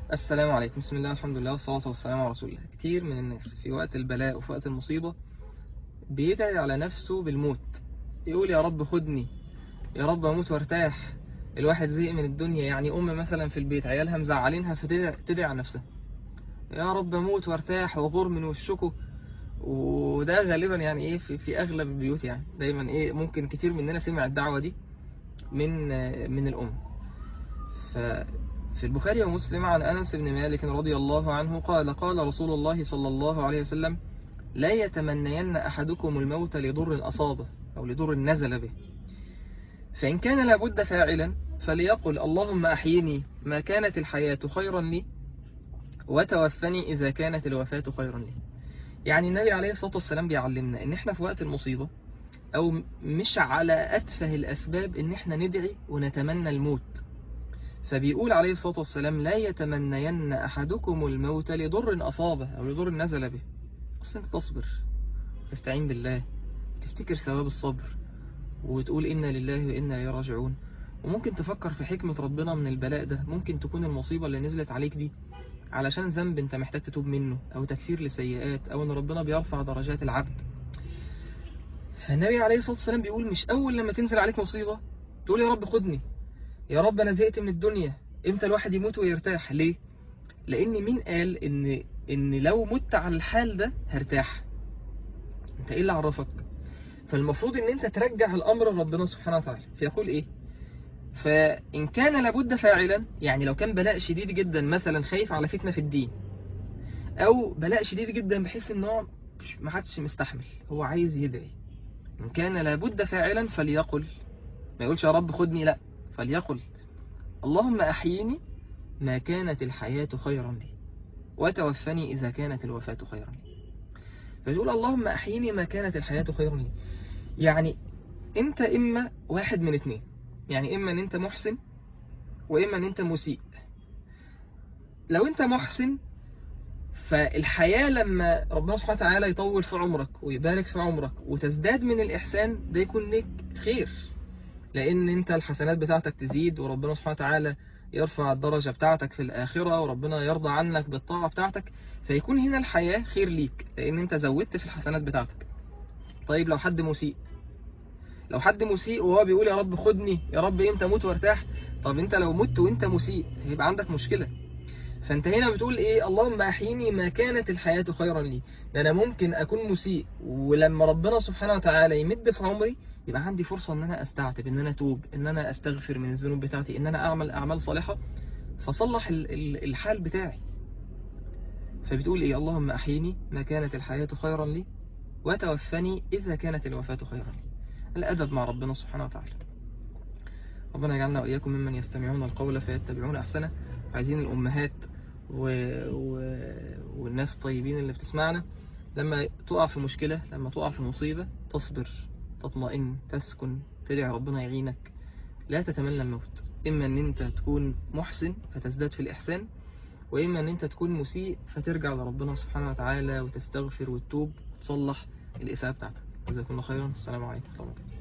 السلام عليكم بسم الله الحمد لله والصلاة والسلام على رسول الله كتير من الناس في وقت البلاء وفي وقت المصيبة بيدعي على نفسه بالموت يقول يا رب خدني يا رب اموت وارتاح الواحد زهق من الدنيا يعني ام مثلا في البيت عيالها مزعلينها فتدعي على نفسها يا رب اموت وارتاح واغور من وشكوا وده غالبا يعني ايه في, في اغلب البيوت يعني دايما ايه ممكن كتير مننا سمع الدعوة دي من من الام ففي البخاري ومسلم عن انس بن مالك رضي الله عنه قال قال رسول الله صلى الله عليه وسلم لا يتمنين احدكم الموت لضر اصابه او لضر نزل به فإن كان لابد فاعلا فليقل اللهم أحيني ما كانت الحياة خيرا لي وتوفني إذا كانت الوفاة خيرا لي يعني النبي عليه الصلاة والسلام بيعلمنا إن إحنا في وقت المصيبة أو مش على أتفه الأسباب إن إحنا ندعي ونتمنى الموت فبيقول عليه الصلاة والسلام لا يتمنين أحدكم الموت لضر أصابه أو لضر نزل به أصلا تصبر تستعين بالله تفتكر ثواب الصبر وتقول إنا لله وإنا إليه راجعون وممكن تفكر في حكمة ربنا من البلاء ده ممكن تكون المصيبة اللي نزلت عليك دي علشان ذنب انت محتاج تتوب منه او تكفير لسيئات او ان ربنا بيرفع درجات العبد النبي عليه الصلاة والسلام بيقول مش اول لما تنزل عليك مصيبة تقول يا رب خدني يا رب انا زهقت من الدنيا امتى الواحد يموت ويرتاح ليه لان مين قال ان ان لو مت على الحال ده هرتاح انت ايه اللي عرفك فالمفروض ان انت ترجع الامر لربنا سبحانه وتعالى فيقول ايه فان كان لابد فاعلا يعني لو كان بلاء شديد جدا مثلا خايف على فتنة في الدين او بلاء شديد جدا بحيث ان هو ما حدش مستحمل هو عايز يدعي ان كان لابد فاعلا فليقل ما يقولش يا رب خدني لا فليقل اللهم احييني ما كانت الحياة خيرا لي وتوفني اذا كانت الوفاة خيرا لي فيقول اللهم احييني ما كانت الحياة خيرا لي يعني انت اما واحد من اتنين يعني اما ان انت محسن واما ان انت مسيء لو انت محسن فالحياة لما ربنا سبحانه وتعالى يطول في عمرك ويبارك في عمرك وتزداد من الإحسان ده يكون لك خير لأن انت الحسنات بتاعتك تزيد وربنا سبحانه وتعالى يرفع الدرجة بتاعتك في الآخرة وربنا يرضى عنك بالطاعة بتاعتك فيكون هنا الحياة خير ليك لأن انت زودت في الحسنات بتاعتك طيب لو حد مسيء لو حد مسيء وهو بيقول يا رب خدني يا رب انت موت وارتاح طب انت لو مت وانت مسيء هيبقى عندك مشكلة فانت هنا بتقول ايه اللهم احيني ما كانت الحياة خيرا لي ده انا ممكن اكون مسيء ولما ربنا سبحانه وتعالى يمد في عمري يبقى عندي فرصة ان انا استعتب ان انا اتوب ان انا استغفر من الذنوب بتاعتي ان انا اعمل اعمال صالحة فصلح الحال بتاعي فبتقول ايه اللهم احيني ما كانت الحياة خيرا لي وتوفني اذا كانت الوفاة خيرا لي الأدب مع ربنا سبحانه وتعالى ربنا يجعلنا وإياكم ممن يستمعون القول فيتبعون أحسنه عايزين الأمهات و... و... والناس الطيبين اللي بتسمعنا لما تقع في مشكلة لما تقع في مصيبة تصبر تطمئن تسكن تدعي ربنا يعينك لا تتمنى الموت إما أن أنت تكون محسن فتزداد في الإحسان وإما أن أنت تكون مسيء فترجع لربنا سبحانه وتعالى وتستغفر وتتوب وتصلح الإساءة بتاعتك جزاكم الله خيرا السلام عليكم ورحمة الله وبركاته